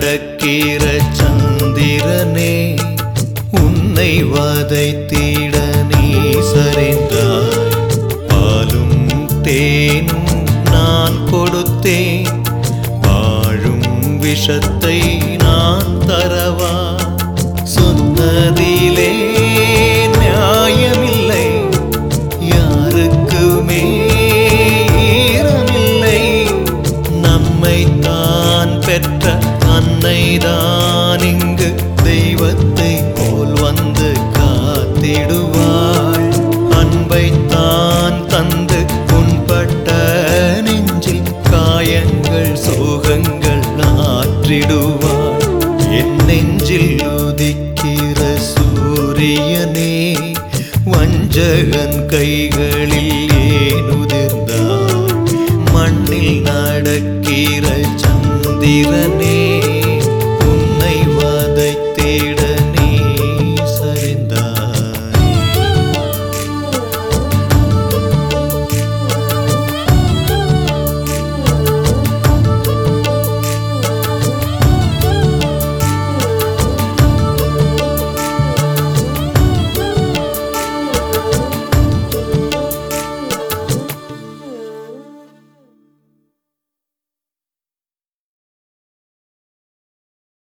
நடக்கிற சந்திரனே உன்னை வதைத்திட நீ சரிந்தாய் பாலும் தேனும் நான் கொடுத்தேன் வாழும் விஷத்தை நான் தரவா சொன்னதிலே நியாயமில்லை யாருக்குமே ஈரமில்லை நம்மை தான் பெற்ற அன்னைதான் இங்கு தெய்வத்தை போல் வந்து காத்திடுவாள் அன்பை தான் தந்து புண்பட்ட நெஞ்சில் காயங்கள் சோகங்கள் ஆற்றிடுவாள்